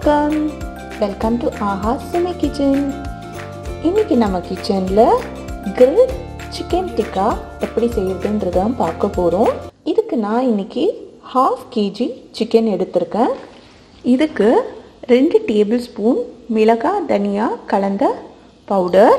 வணக்கம் welcome to ஆஹா சுமை kitchen இன்னைக்கு நம்ம கிச்சனில் grill சிக்கன் டிக்கா எப்படி செய்யறதுன்றதான் பார்க்க போகிறோம் இதுக்கு நான் இன்னைக்கு ஹாஃப் கேஜி சிக்கன் எடுத்திருக்கேன் இதுக்கு ரெண்டு டேபிள் ஸ்பூன் மிளகாய் தனியா கலந்த பவுடர்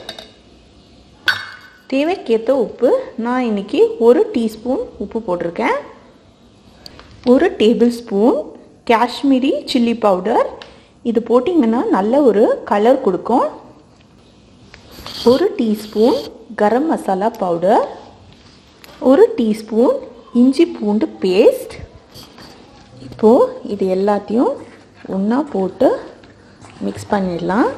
தேவைக்கேற்ற உப்பு நான் இன்னைக்கு ஒரு டீஸ்பூன் உப்பு போட்டிருக்கேன் ஒரு tablespoon Kashmiri chilli powder இது போட்டிங்கன்னா நல்ல ஒரு கலர் கொடுக்கும் ஒரு டீஸ்பூன் கரம் மசாலா பவுடர் ஒரு டீஸ்பூன் இஞ்சி பூண்டு பேஸ்ட் இப்போது இது எல்லாத்தையும் ஒன்றா போட்டு மிக்ஸ் பண்ணிடலாம்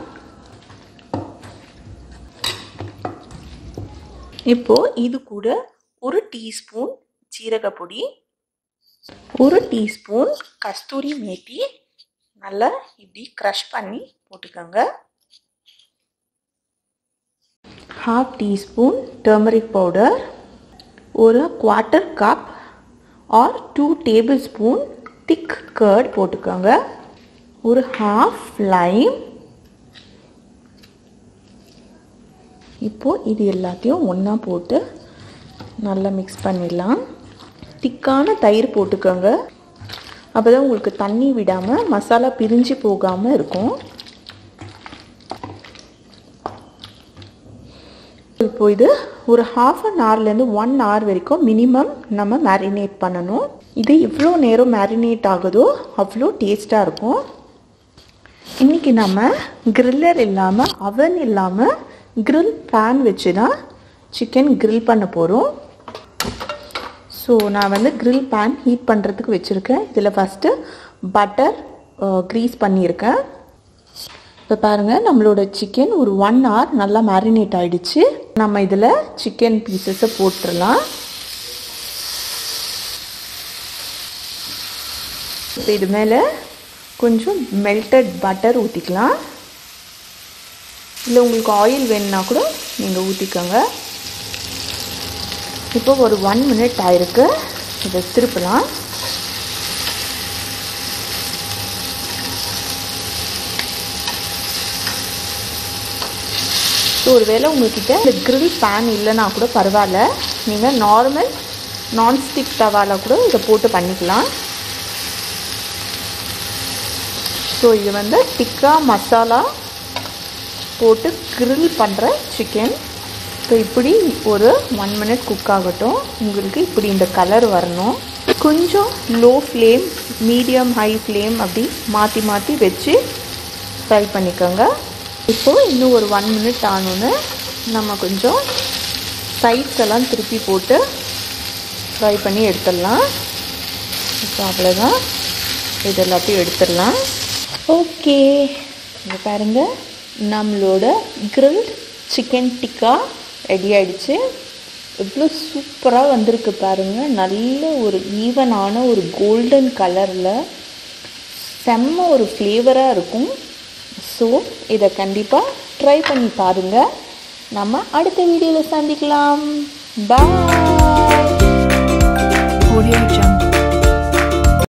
இப்போது இது கூட ஒரு டீஸ்பூன் ஜீரகப்பொடி ஒரு டீஸ்பூன் கஸ்தூரி மேத்தி நல்லா இப்படி க்ரஷ் பண்ணி போட்டுக்கோங்க ஹாஃப் டீஸ்பூன் டர்மரிக் பவுடர் ஒரு quarter cup or two tablespoon thick curd போட்டுக்கோங்க ஒரு ஹாஃப் லைம் இப்போது இது எல்லாத்தையும் ஒன்றா போட்டு நல்லா மிக்ஸ் பண்ணிடலாம் திக்கான தயிர் போட்டுக்கோங்க அப்போ தான் உங்களுக்கு தண்ணி விடாமல் மசாலா பிரிஞ்சு போகாமல் இருக்கும் இப்போ இது ஒரு ஹாஃப் அன் ஹவர்லேருந்து ஒன் ஹவர் வரைக்கும் மினிமம் நம்ம மேரினேட் பண்ணணும் இது எவ்வளோ நேரம் மேரினேட் ஆகுதோ அவ்வளோ டேஸ்ட்டாக இருக்கும் இன்றைக்கி நம்ம கிரில்லர் இல்லாமல் அவன் இல்லாமல் கிரில் பேன் வச்சு தான் சிக்கன் கிரில் பண்ண போகிறோம் ஸோ நான் வந்து கிரில் பேன் ஹீட் பண்ணுறதுக்கு வச்சுருக்கேன் இதில் ஃபஸ்ட்டு பட்டர் க்ரீஸ் பண்ணியிருக்கேன் இப்போ பாருங்கள் நம்மளோட சிக்கன் ஒரு ஒன் ஹவர் நல்லா மேரினேட் ஆகிடுச்சு நம்ம இதில் சிக்கன் பீசஸை போட்டுடலாம் இப்போ இது மேலே கொஞ்சம் மெல்டட் பட்டர் ஊற்றிக்கலாம் இல்லை உங்களுக்கு ஆயில் வேணுன்னா கூட நீங்கள் ஊற்றிக்கோங்க இப்போ ஒரு ஒன் மினிட் ஆயிருக்கு இதை திருப்பலாம் ஸோ ஒருவேளை உங்கள்கிட்ட இந்த கிரில் பேன் இல்லைன்னா கூட பரவாயில்ல நீங்கள் நார்மல் நான்ஸ்டிக் தவாவில் கூட இதை போட்டு பண்ணிக்கலாம் ஸோ இது வந்து டிக்கா மசாலா போட்டு கிரில் பண்ணுற சிக்கன் ஸோ இப்படி ஒரு ஒன் மினிட் குக் ஆகட்டும் உங்களுக்கு இப்படி இந்த கலர் வரணும் கொஞ்சம் low flame medium high flame அப்படி மாற்றி மாற்றி வச்சு ஃப்ரை பண்ணிக்கோங்க இப்போது இன்னும் ஒரு ஒன் மினிட் ஆனோன்னு நம்ம கொஞ்சம் சைட்ஸ் எல்லாம் திருப்பி போட்டு ஃப்ரை பண்ணி எடுத்துடலாம் இப்போ அவ்வளோதான் இது எல்லாத்தையும் எடுத்துடலாம் ஓகே இங்கே பாருங்கள் நம்மளோட கிரில்ட் சிக்கன் டிக்கா ரெடி ஆயிடுச்சு எவ்வளோ சூப்பராக வந்திருக்கு பாருங்கள் நல்ல ஒரு ஈவனான ஒரு கோல்டன் கலரில் செம்ம ஒரு ஃப்ளேவராக இருக்கும் ஸோ இதை கண்டிப்பாக ட்ரை பண்ணி பாருங்கள் நம்ம அடுத்த வீடியோவில் சந்திக்கலாம் பாய்